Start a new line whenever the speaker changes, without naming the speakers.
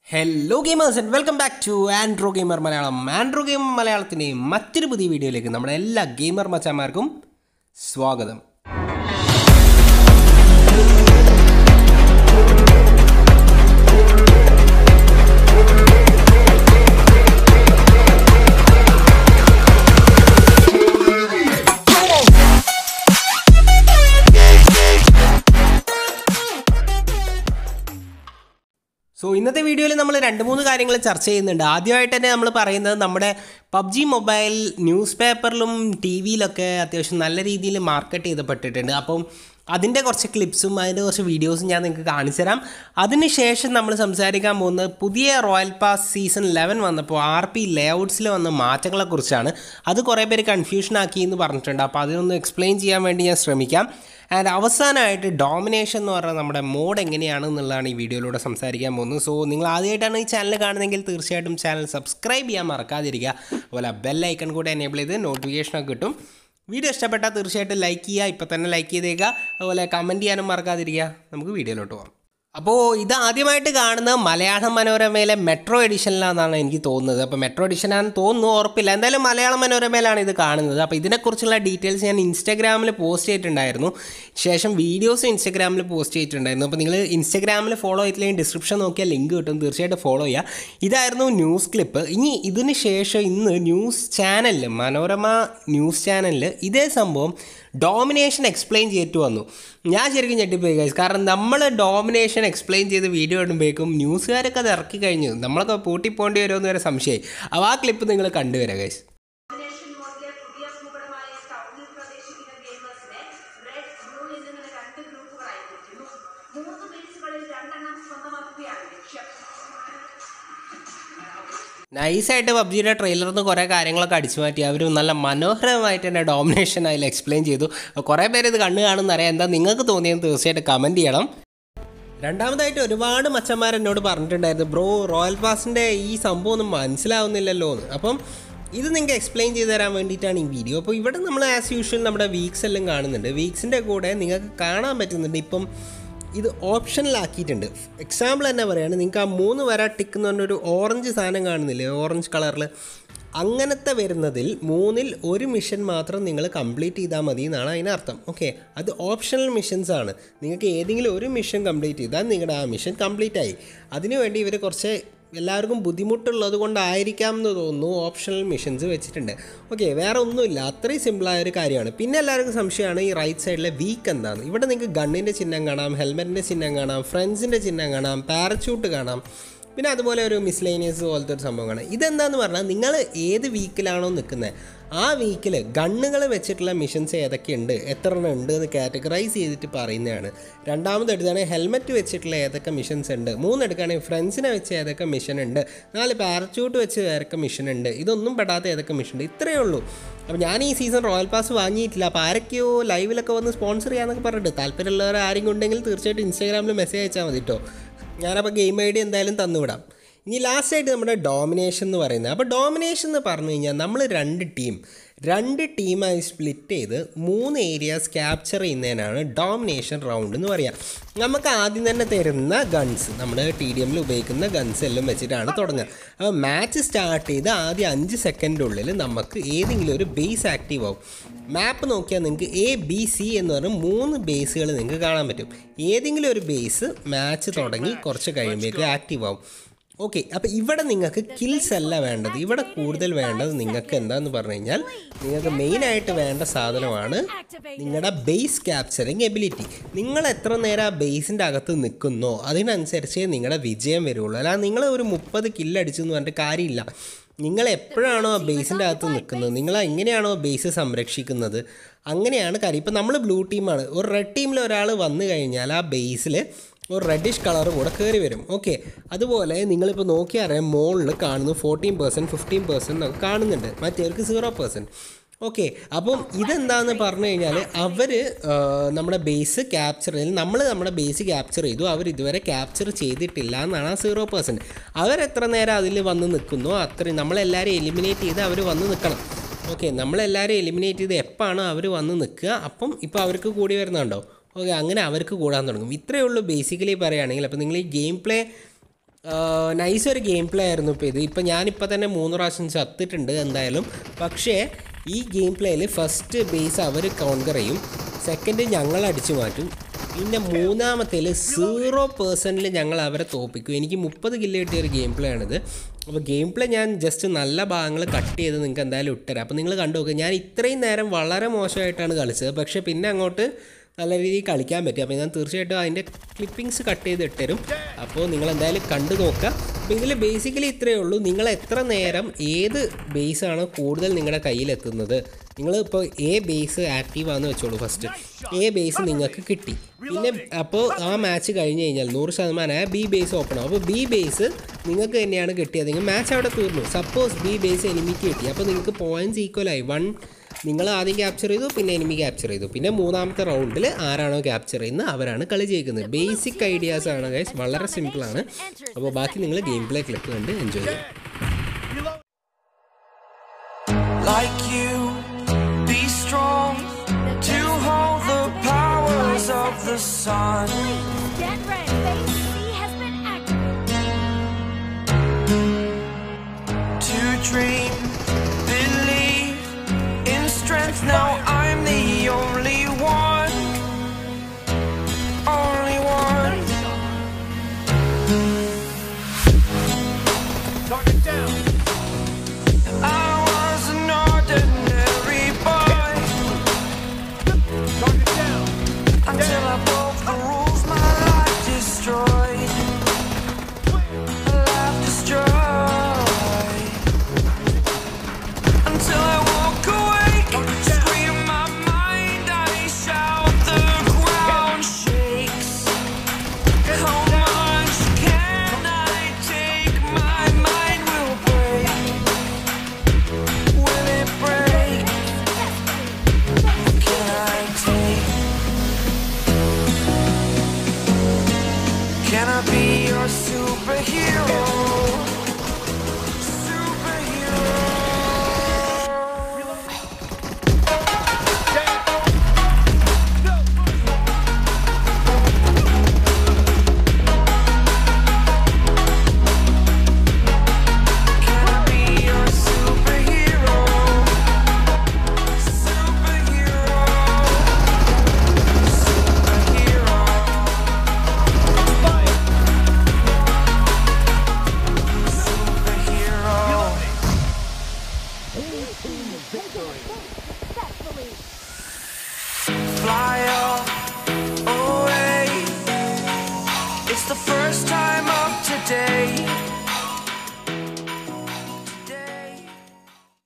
Hello gamers and welcome back to Andro gamer Malayalam Andro gamer മലയാളത്തിൻ്റെ മറ്റൊരു പുതിയ വീഡിയോയിലേക്ക് നമ്മുടെ എല്ലാ ഗെയിമർ മച്ചാന്മാർക്കും സ്വാഗതം സോ ഇന്നത്തെ വീഡിയോയിൽ നമ്മൾ രണ്ട് മൂന്ന് കാര്യങ്ങൾ ചർച്ച ചെയ്യുന്നുണ്ട് ആദ്യമായിട്ട് തന്നെ നമ്മൾ പറയുന്നത് നമ്മുടെ പബ്ജി മൊബൈൽ ന്യൂസ് പേപ്പറിലും ടി വിയിലൊക്കെ അത്യാവശ്യം നല്ല രീതിയിൽ മാർക്കറ്റ് ചെയ്തപ്പെട്ടിട്ടുണ്ട് അപ്പം അതിൻ്റെ കുറച്ച് ക്ലിപ്സും അതിൻ്റെ കുറച്ച് വീഡിയോസും ഞാൻ നിങ്ങൾക്ക് കാണിച്ചു തരാം അതിനുശേഷം നമ്മൾ സംസാരിക്കാൻ പോകുന്നത് പുതിയ റോയൽ പാസ് സീസൺ ലെവൻ വന്നപ്പോൾ ആർ പി ലേഔട്ട്സിൽ വന്ന മാറ്റങ്ങളെക്കുറിച്ചാണ് അത് കുറേ പേര് കൺഫ്യൂഷൻ ആക്കി എന്ന് പറഞ്ഞിട്ടുണ്ട് അപ്പോൾ അതിനൊന്ന് എക്സ്പ്ലെയിൻ ചെയ്യാൻ വേണ്ടി ഞാൻ ശ്രമിക്കാം ആൻഡ് അവസാനമായിട്ട് ഡോമിനേഷൻ എന്ന് പറഞ്ഞാൽ നമ്മുടെ മോഡ് എങ്ങനെയാണ് എന്നുള്ളതാണ് ഈ വീഡിയോയിലൂടെ സംസാരിക്കാൻ പോകുന്നത് സോ നിങ്ങൾ ആദ്യമായിട്ടാണ് ഈ ചാനൽ കാണുന്നതെങ്കിൽ തീർച്ചയായിട്ടും ചാനൽ സബ്സ്ക്രൈബ് ചെയ്യാൻ മറക്കാതിരിക്കുക അതുപോലെ ബെൽ ഐക്കൺ കൂടെ എനേബിൾ ചെയ്ത് നോട്ടിഫിക്കേഷനൊക്കെ കിട്ടും വീഡിയോ ഇഷ്ടപ്പെട്ടാൽ തീർച്ചയായിട്ടും ലൈക്ക് ചെയ്യുക ഇപ്പോൾ തന്നെ ലൈക്ക് ചെയ്തേക്കുക അതുപോലെ കമൻറ്റ് ചെയ്യാനും മറക്കാതിരിക്കുക നമുക്ക് വീഡിയോയിലോട്ട് പോകാം അപ്പോൾ ഇത് ആദ്യമായിട്ട് കാണുന്ന മലയാളം മനോരമയിലെ മെട്രോ എഡിഷനിലാണെന്നാണ് എനിക്ക് തോന്നുന്നത് അപ്പോൾ മെട്രോ എഡിഷനാണെന്ന് തോന്നുന്നു ഉറപ്പില്ല എന്തായാലും മലയാളം മനോരമയിലാണ് ഇത് കാണുന്നത് അപ്പോൾ ഇതിനെക്കുറിച്ചുള്ള ഡീറ്റെയിൽസ് ഞാൻ ഇൻസ്റ്റാഗ്രാമിൽ പോസ്റ്റ് ചെയ്തിട്ടുണ്ടായിരുന്നു ശേഷം വീഡിയോസ് ഇൻസ്റ്റാഗ്രാമിൽ പോസ്റ്റ് ചെയ്തിട്ടുണ്ടായിരുന്നു അപ്പോൾ നിങ്ങൾ ഇൻസ്റ്റാഗ്രാമിൽ ഫോളോ ചെയ്തില്ലെങ്കിൽ ഡിസ്ക്രിപ്ഷൻ നോക്കിയാൽ ലിങ്ക് കിട്ടും തീർച്ചയായിട്ടും ഫോളോ ചെയ്യുക ഇതായിരുന്നു ന്യൂസ് ക്ലിപ്പ് ഇനി ഇതിന് ശേഷം ഇന്ന് ന്യൂസ് ചാനലിൽ മനോരമ ന്യൂസ് ചാനലിൽ ഇതേ സംഭവം ഡോമിനേഷൻ എക്സ്പ്ലെയിൻ ചെയ്തിട്ട് വന്നു ഞാൻ ശരിക്കും ഞെട്ടിപ്പോയി ഗൈസ് കാരണം നമ്മൾ ഡോമിനേഷൻ എക്സ്പ്ലെയിൻ ചെയ്ത് വീഡിയോ ഇടുമ്പോഴേക്കും ന്യൂസുകാരൊക്കെ അത് ഇറക്കി കഴിഞ്ഞു നമ്മളൊക്കെ പൂട്ടിപ്പോണ്ടി വരുമെന്ന് വരെ സംശയമായി അപ്പോൾ ആ ക്ലിപ്പ് നിങ്ങൾ കണ്ടുവരാം ഗൈസ്
ഡോമിനേഷൻ മോഡിലെ പുതിയ ഭൂപടമായ ടൗണിൽ പ്രവേശിക്കുന്ന ഗെയിമേഴ്സിനെ റെഡ് ബ്ലൂ എന്നിങ്ങനെ രണ്ട് ഗ്രൂപ്പുകളായി തിരിക്കുന്നു മൂന്ന് ബേസുകളിൽ രണ്ടെണ്ണം സ്വന്തമാക്കുകയാണ് ലക്ഷ്യം
നൈസായിട്ട് പബ്ജിയുടെ ട്രെയിലറിൽ നിന്ന് കുറേ കാര്യങ്ങളൊക്കെ അടിച്ചു മാറ്റി അവർ നല്ല മനോഹരമായിട്ട് തന്നെ ഡോമിനേഷൻ അതിൽ എക്സ്പ്ലെയിൻ ചെയ്തു കുറേ പേര് ഇത് കണ്ണ് കാണുന്നറിയാം എന്താ നിങ്ങൾക്ക് തോന്നിയെന്ന് തീർച്ചയായിട്ടും കമൻറ്റ് ചെയ്യണം രണ്ടാമതായിട്ട് ഒരുപാട് മച്ചന്മാർ എന്നോട് പറഞ്ഞിട്ടുണ്ടായിരുന്നു ബ്രോ റോയൽ പാസിൻ്റെ ഈ സംഭവം ഒന്നും മനസ്സിലാവുന്നില്ലല്ലോ എന്ന് അപ്പം ഇത് നിങ്ങൾക്ക് എക്സ്പ്ലെയിൻ ചെയ്ത് തരാൻ വേണ്ടിയിട്ടാണ് ഈ വീഡിയോ അപ്പോൾ ഇവിടെ നമ്മൾ ആസ് യൂഷ്വൽ നമ്മുടെ വീക്സ് എല്ലാം കാണുന്നുണ്ട് വീക്സിൻ്റെ കൂടെ നിങ്ങൾക്ക് കാണാൻ പറ്റുന്നുണ്ട് ഇപ്പം ഇത് ഓപ്ഷനിലാക്കിയിട്ടുണ്ട് എക്സാമ്പിൾ തന്നെ പറയുകയാണ് നിങ്ങൾക്ക് ആ മൂന്ന് വര ടിക്ക് എന്ന് പറഞ്ഞൊരു ഓറഞ്ച് സാധനം കാണുന്നില്ലേ ഓറഞ്ച് കളറിൽ അങ്ങനത്തെ വരുന്നതിൽ മൂന്നിൽ ഒരു മിഷൻ മാത്രം നിങ്ങൾ കംപ്ലീറ്റ് ചെയ്താൽ മതി എന്നാണ് അതിനർത്ഥം ഓക്കെ അത് ഓപ്ഷണൽ മിഷൻസ് ആണ് നിങ്ങൾക്ക് ഏതെങ്കിലും ഒരു മിഷൻ കംപ്ലീറ്റ് ചെയ്താൽ നിങ്ങളുടെ ആ മിഷൻ കംപ്ലീറ്റ് ആയി അതിനുവേണ്ടി ഇവർ കുറച്ച് എല്ലാവർക്കും ബുദ്ധിമുട്ടുള്ളത് കൊണ്ടായിരിക്കാം എന്ന് തോന്നുന്നു ഓപ്ഷണൽ മിഷൻസ് വെച്ചിട്ടുണ്ട് ഓക്കെ വേറെ ഒന്നുമില്ല അത്രയും സിമ്പിളായ ഒരു കാര്യമാണ് പിന്നെ എല്ലാവർക്കും സംശയമാണ് ഈ റൈറ്റ് സൈഡിലെ വീക്ക് എന്താണ് ഇവിടെ നിങ്ങൾക്ക് ഗണ്ണിൻ്റെ ചിഹ്നം കാണാം ഹെൽമെറ്റിൻ്റെ ചിഹ്നം കാണാം ഫ്രണ്ട്സിൻ്റെ ചിഹ്നം കാണാം പാരച്യൂട്ട് കാണാം പിന്നെ അതുപോലെ ഒരു മിസ്ലേനിയസ് പോലത്തെ ഒരു സംഭവം കാണാം ഇതെന്താന്ന് പറഞ്ഞാൽ നിങ്ങൾ ഏത് വീക്കിലാണോ നിൽക്കുന്നത് ആ വീക്കിൽ ഗണ്ണുകൾ വെച്ചിട്ടുള്ള മിഷൻസ് ഏതൊക്കെയുണ്ട് എത്ര എണ്ണം ഉണ്ട് എന്ന് കാറ്റഗറൈസ് ചെയ്തിട്ട് പറയുന്നതാണ് രണ്ടാമത് എടുക്കുകയാണെങ്കിൽ ഹെൽമെറ്റ് വെച്ചിട്ടുള്ള ഏതൊക്കെ മിഷൻസ് ഉണ്ട് മൂന്ന് എടുക്കുകയാണെങ്കിൽ ഫ്രണ്ട്സിനെ വെച്ച് ഏതൊക്കെ മിഷൻ ഉണ്ട് നാല് പാരച്യൂട്ട് വെച്ച് ഏതൊക്കെ മിഷൻ ഉണ്ട് ഇതൊന്നും പെടാത്ത ഏതൊക്കെ മിഷൻ ഉണ്ട് ഇത്രയേ ഉള്ളൂ അപ്പോൾ ഞാൻ ഈ സീസൺ റോയൽ പാസ് വാങ്ങിയിട്ടില്ല അപ്പോൾ ആരൊക്കെയോ ലൈവിലൊക്കെ വന്ന് സ്പോൺസർ ചെയ്യാന്നൊക്കെ പറഞ്ഞിട്ട് താല്പര്യമുള്ളവർ ആരെങ്കിലും ഉണ്ടെങ്കിൽ തീർച്ചയായിട്ടും ഇൻസ്റ്റാഗ്രാമിൽ മെസ്സേജ് അയച്ചാൽ മതി കേട്ടോ ഞാനപ്പോൾ ഗെയിം ഐ ഡി എന്തായാലും തന്നുവിടാം ഇനി ലാസ്റ്റ് ആയിട്ട് നമ്മുടെ ഡോമിനേഷൻ എന്ന് പറയുന്നത് അപ്പോൾ ഡോമിനേഷൻ എന്ന് പറഞ്ഞു കഴിഞ്ഞാൽ നമ്മൾ രണ്ട് ടീം രണ്ട് ടീമായി സ്പ്ലിറ്റ് ചെയ്ത് മൂന്ന് ഏരിയാസ് ക്യാപ്ചർ ചെയ്യുന്നതിനാണ് ഡോമിനേഷൻ റൗണ്ട് എന്ന് പറയുക നമുക്ക് ആദ്യം തന്നെ തരുന്ന ഗൺസ് നമ്മൾ ടി ഡി എമ്മിൽ ഉപയോഗിക്കുന്ന ഗൺസ് എല്ലാം വെച്ചിട്ടാണ് തുടങ്ങുക അപ്പോൾ മാച്ച് സ്റ്റാർട്ട് ചെയ്ത് ആദ്യം അഞ്ച് സെക്കൻഡിനുള്ളിൽ നമുക്ക് ഏതെങ്കിലും ഒരു ബേസ് ആക്റ്റീവ് ആവും മാപ്പ് നോക്കിയാൽ നിങ്ങൾക്ക് എ ബി സി എന്ന് പറഞ്ഞ മൂന്ന് ബേസുകൾ നിങ്ങൾക്ക് കാണാൻ പറ്റും ഏതെങ്കിലും ഒരു ബേസ് മാച്ച് തുടങ്ങി കുറച്ച് കഴിയുമ്പോഴേക്ക് ആക്റ്റീവ് ആവും ഓക്കെ അപ്പോൾ ഇവിടെ നിങ്ങൾക്ക് കിൽസ് അല്ല വേണ്ടത് ഇവിടെ കൂടുതൽ വേണ്ടത് നിങ്ങൾക്ക് എന്താന്ന് പറഞ്ഞു കഴിഞ്ഞാൽ നിങ്ങൾക്ക് മെയിനായിട്ട് വേണ്ട സാധനമാണ് നിങ്ങളുടെ ബേസ് ക്യാപ്ചറിങ് എബിലിറ്റി നിങ്ങൾ എത്ര നേരം ആ ബേസിൻ്റെ അകത്ത് നിൽക്കുന്നോ അതിനനുസരിച്ചേ നിങ്ങളുടെ വിജയം വരുള്ളൂ അല്ലാതെ നിങ്ങൾ ഒരു മുപ്പത് കില്ലടിച്ചു എന്ന് പറഞ്ഞിട്ട് കാര്യമില്ല നിങ്ങൾ എപ്പോഴാണോ ആ ബേസിൻ്റെ അകത്ത് നിൽക്കുന്നത് നിങ്ങൾ എങ്ങനെയാണോ ബേസ് സംരക്ഷിക്കുന്നത് അങ്ങനെയാണ് കാര്യം ഇപ്പം നമ്മൾ ബ്ലൂ ടീമാണ് ഒരു റെഡ് ടീമിൽ ഒരാൾ വന്നു കഴിഞ്ഞാൽ ആ ബേസിൽ ഒരു റെഡിഷ് കളർ കൂടെ കയറി വരും ഓക്കെ അതുപോലെ നിങ്ങളിപ്പോൾ നോക്കിയാൽ അറിയാം മുകളിൽ കാണുന്നു ഫോർട്ടീൻ പെർസെൻറ്റ് ഫിഫ്റ്റീൻ പെർസെൻറ്റ് ഒക്കെ കാണുന്നുണ്ട് മറ്റേവർക്ക് സീറോ പെർസെൻറ്റ് ഓക്കെ അപ്പം ഇതെന്താന്ന് പറഞ്ഞു കഴിഞ്ഞാൽ അവർ നമ്മുടെ ബേസ് ക്യാപ്ചർ ചെയ്ത് നമ്മൾ നമ്മുടെ ബേസ് ക്യാപ്ചർ ചെയ്തു അവർ ഇതുവരെ ക്യാപ്ചർ ചെയ്തിട്ടില്ല എന്നാണ് ആ സീറോ പെർസെൻറ്റ് അവരെത്ര നേരം അതിൽ വന്ന് നിൽക്കുന്നോ അത്രയും നമ്മളെല്ലാവരും എലിമിനേറ്റ് ചെയ്ത് അവർ വന്ന് നിൽക്കണം ഓക്കെ നമ്മളെല്ലാവരും എലിമിനേറ്റ് ചെയ്ത് എപ്പോഴാണോ അവർ വന്ന് നിൽക്കുക അപ്പം ഇപ്പോൾ അവർക്ക് കൂടി വരുന്നുണ്ടോ ഓക്കെ അങ്ങനെ അവർക്ക് കൂടാൻ തുടങ്ങും ഇത്രയേ ഉള്ളൂ ബേസിക്കലി പറയുകയാണെങ്കിൽ അപ്പോൾ നിങ്ങൾ ഈ ഗെയിം പ്ലേ നൈസ് ഒരു ഗെയിം പ്ലേ ആയിരുന്നു ഇപ്പോൾ ഇത് ഇപ്പം ഞാനിപ്പോൾ തന്നെ മൂന്ന് പ്രാവശ്യം ചത്തിട്ടുണ്ട് എന്തായാലും പക്ഷേ ഈ ഗെയിം പ്ലേയിൽ ഫസ്റ്റ് ബേസ് അവർ കോൺകർ ചെയ്യും സെക്കൻഡ് ഞങ്ങൾ അടിച്ചു മാറ്റും പിന്നെ മൂന്നാമത്തേൽ സീറോ പേഴ്സൻറ്റിൽ ഞങ്ങൾ അവരെ തോപ്പിക്കും എനിക്ക് മുപ്പത് കില്ല് കിട്ടിയ ഒരു ഗെയിം പ്ലേ ആണിത് അപ്പോൾ ഗെയിം പ്ലേ ഞാൻ ജസ്റ്റ് നല്ല ഭാഗങ്ങൾ കട്ട് ചെയ്ത് നിങ്ങൾക്ക് എന്തായാലും ഇട്ടുതരാം അപ്പോൾ നിങ്ങൾ കണ്ടു നോക്കുക ഞാൻ ഇത്രയും നേരം വളരെ മോശമായിട്ടാണ് കളിച്ചത് പക്ഷേ പിന്നെ അങ്ങോട്ട് നല്ല രീതിയിൽ കളിക്കാൻ പറ്റും അപ്പോൾ ഞാൻ തീർച്ചയായിട്ടും അതിൻ്റെ ക്ലിപ്പിങ്സ് കട്ട് ചെയ്ത് ഇട്ടുതരും അപ്പോൾ നിങ്ങൾ എന്തായാലും കണ്ടു നോക്കുക അപ്പോൾ ഇതിൽ ബേസിക്കലി ഇത്രയേ ഉള്ളൂ നിങ്ങൾ എത്ര നേരം ഏത് ബേസാണോ കൂടുതൽ നിങ്ങളുടെ കയ്യിലെത്തുന്നത് നിങ്ങൾ ഇപ്പോൾ എ ബേസ് ആക്റ്റീവ് ആണെന്ന് വെച്ചോളൂ ഫസ്റ്റ് എ ബേസ് നിങ്ങൾക്ക് കിട്ടി പിന്നെ അപ്പോൾ ആ മാച്ച് കഴിഞ്ഞ് കഴിഞ്ഞാൽ നൂറ് ശതമാനമായ ബി ബേസ് ഓപ്പൺ ആവും അപ്പോൾ ബി ബേസ് നിങ്ങൾക്ക് തന്നെയാണ് കിട്ടിയതെങ്കിൽ മാച്ച് അവിടെ തീർന്നു സപ്പോസ് ബി ബേസ് എനിമിക്ക് കിട്ടി അപ്പോൾ നിങ്ങൾക്ക് പോയിൻറ്റ്സ് ഈക്വലായി വൺ നിങ്ങൾ ആദ്യം ക്യാപ്ചർ ചെയ്തു പിന്നെ എനിമി ക്യാപ്ചർ ചെയ്തു പിന്നെ മൂന്നാമത്തെ റൗണ്ടിൽ ആരാണോ ക്യാപ്ചർ ചെയ്യുന്നത് അവരാണ് കളി ജയിക്കുന്നത് ബേസിക് ഐഡിയാസ് ആണ് ഗൈസ് വളരെ സിമ്പിളാണ് അപ്പോൾ ബാക്കി നിങ്ങൾ ഗെയിം പ്ലേ ക്ലിപ്പ് കണ്ട് എൻജോയ് ചെയ്യും
like you. Be strong to hold the powers of the sun.
Get ready. Phase C has been activated.
To dream, believe in strength. Now I'm the only one. Only one.
Target down.
I was an ordinary boy
Target down.
until I broke the rules. My life destroyed. Life destroyed. Until I walk away, scream my mind. I shout, the ground shakes. How much can I take? My mind will break. Will it break? Can I take? Can I be your superhero?